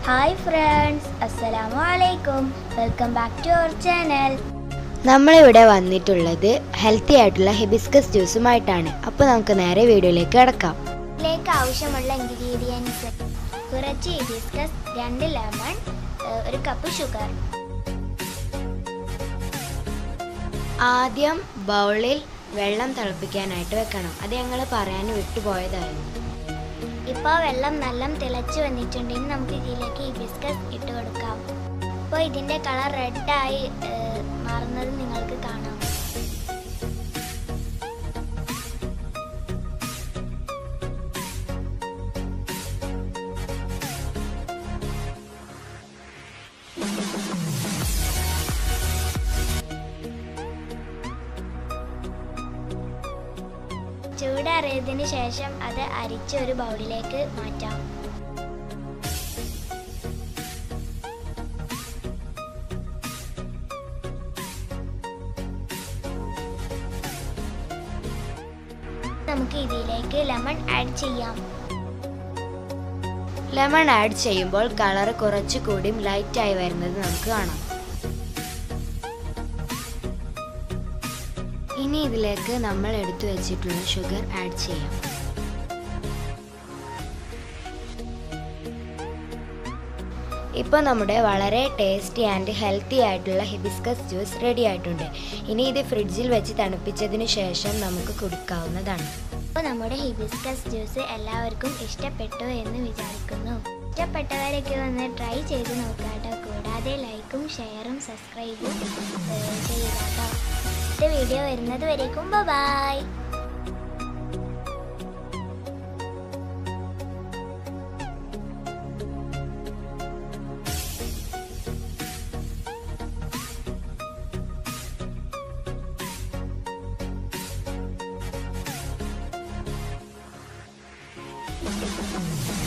Hi friends അസ്സലാമു അലൈക്കും welcome back to our channel നമ്മളിവിടെ വന്നിട്ടുള്ളത് ഹെൽത്തി ആയിട്ടുള്ള ഹിബിസ്കസ് ജ്യൂസുമായിട്ടാണ് അപ്പോൾ നമുക്ക് നേരെ വീഡിയോയിലേക്ക് കിടക്കാം ഇതിലേക്ക് ആവശ്യമുള്ള ഇൻഗ്രീഡിയൻസ് കുറച്ച് ഹിബിസ്കസ് രണ്ട് ലെമൺ ഒരു കപ്പ് ഷുഗർ ആദ്യം ബൗളിൽ വെള്ളം തിളപ്പിക്കാനായിട്ട് വെക്കണം അത് ഞങ്ങൾ പറയാൻ വിട്ടുപോയതായിരുന്നു ഇപ്പോൾ വെള്ളം നല്ല തിളച്ച് വന്നിട്ടുണ്ടെങ്കിൽ നമുക്ക് ഇതിലേക്ക് ഹിബിസ്കസ് ഇട്ട് കൊടുക്കാം ഇപ്പോൾ ഇതിൻ്റെ കളർ റെഡായി മാറുന്നത് നിങ്ങൾക്ക് കാണാം ചൂടറിയതിന് ശേഷം അത് അരിച്ച് ഒരു ബൗളിലേക്ക് മാറ്റാം നമുക്ക് ഇതിലേക്ക് ലെമൺ ആഡ് ചെയ്യാം ലെമൺ ആഡ് ചെയ്യുമ്പോൾ കളർ കുറച്ചുകൂടി ലൈറ്റായി വരുന്നത് നമുക്ക് കാണാം ഇനി ഇതിലേക്ക് നമ്മൾ എടുത്തു വെച്ചിട്ടുള്ള ഷുഗർ ആഡ് ചെയ്യാം ഇപ്പോൾ നമ്മുടെ വളരെ ടേസ്റ്റി ആൻഡ് ഹെൽത്തി ആയിട്ടുള്ള ഹിബിസ്കസ് ജ്യൂസ് റെഡി ആയിട്ടുണ്ട് ഇനി ഇത് ഫ്രിഡ്ജിൽ വെച്ച് തണുപ്പിച്ചതിന് ശേഷം നമുക്ക് കുടിക്കാവുന്നതാണ് അപ്പോൾ നമ്മുടെ ഹിബിസ്കസ് ജ്യൂസ് എല്ലാവർക്കും ഇഷ്ടപ്പെട്ടു എന്ന് വിചാരിക്കുന്നു ഇഷ്ടപ്പെട്ടവരൊക്കെ ഒന്ന് ട്രൈ ചെയ്ത് നോക്കാട്ടോ കൂടാതെ ലൈക്കും ഷെയറും സബ്സ്ക്രൈബും ചെയ്യുക കേട്ടോ അടുത്ത വീഡിയോ വരുന്നത് വരേക്കും ബൈ Thank you.